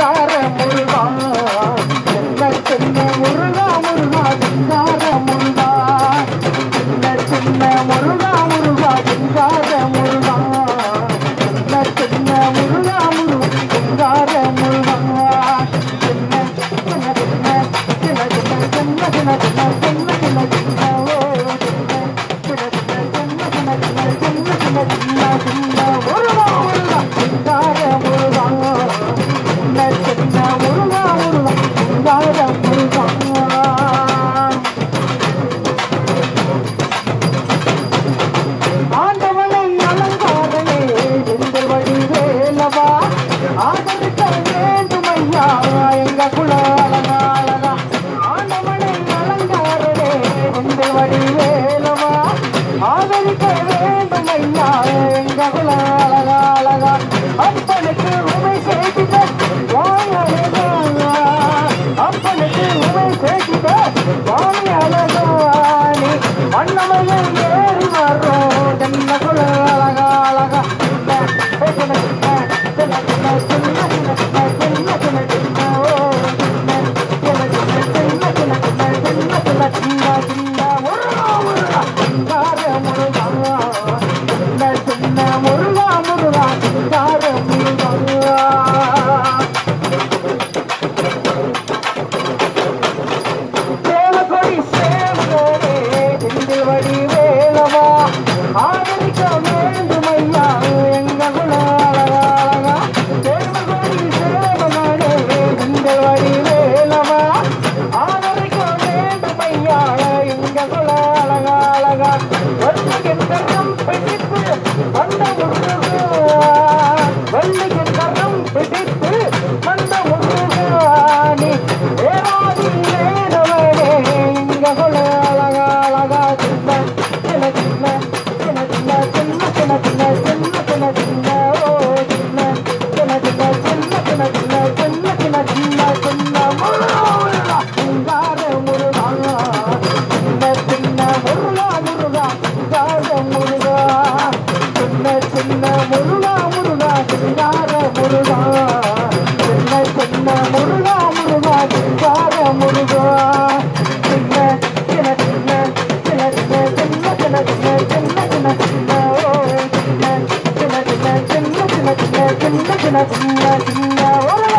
சிங்கார முருகா சின்ன சின்ன முருகா முருகா சிங்கார முருகா சின்ன சின்ன முருகா முருகா சிங்கார முருகா சின்ன சின்ன முருகா முருகா சிங்கார முருகா சின்ன சின்ன சின்ன சின்ன சின்ன சின்ன சின்ன சின்ன சின்ன சின்ன சின்ன ஓ சின்ன சின்ன சின்ன சின்ன சின்ன சின்ன சின்ன சின்ன சின்ன முருகா முருகா சிங்கார முருகா சின்ன சின்ன முருகா முருகா சிங்கார முருகா ஆண்டவனை அலங்காரனே எங்கள் வழி வேலவா ஆதரிக்க வேண்டுமையா எங்க குல அழகா அழகா ஆண்டவனை அலங்காரனே எங்கள் வழி வேலவா ஆதரிக்க வேண்டுமையா எங்க குல அழகா அழகா அப்பனுக்கு உமை செய்திட வாய் அழகா அப்பனுக்கு உமை செய்திட வாய் அழகா நீ அண்ணமையில் ஏறி வர்றோம் தென்ன குல அழகா அழகா சின்ன சின்ன சின்ன சின்ன சின்ன சின்ன சின்ன சின்ன சின்ன ஓ சின்ன சின்ன சின்ன சின்ன சின்ன சின்ன சின்ன சின்ன சின்ன முருகா முருகா சிங்கார முருகா சின்ன சின்ன முருகா முருகா சிங்கார முருகா சேவகொடி சேவகனே செந்தில் வடி வேலவா ஆதரிக்க வேண்டுமையா எங்க குல அழகா அழகா சேவகொடி சேவகனே செந்தில் வடி வேலவா ஆதரிக்க வேண்டுமையா எங்க குல அழகா அழகா வள்ளியின் கரம் பிடித்து வந்த முருகா வள்ளியின் கரம் பிடித்து வந்த முருகா நீ ஏவாதி வேறவனே இங்க குல அழகா அழகா சின்ன சின்ன சின்ன சின்ன சின்ன சின்ன சின்ன சின்ன சின்ன சின்ன சின்ன ஓ சின்ன சின்ன சின்ன சின்ன சின்ன சின்ன சின்ன சின்ன சின்ன சின்ன முருகா சிங்கார முருகா சின்ன சின்ன முருகா முருகா சிங்கார முருகா சின்ன சின்ன முருகா முருகா சிங்கார முருகா சின்ன சின்ன முருகா முருகா சிங்கார முருகா சின்ன சின்ன சின்ன சின்ன சின்ன சின்ன சின்ன சின்ன சின்ன சின்ன சின்ன ஓ சின்ன சின்ன சின்ன சின்ன சின்ன சின்ன சின்ன சின்ன சின்ன சின்ன ஓ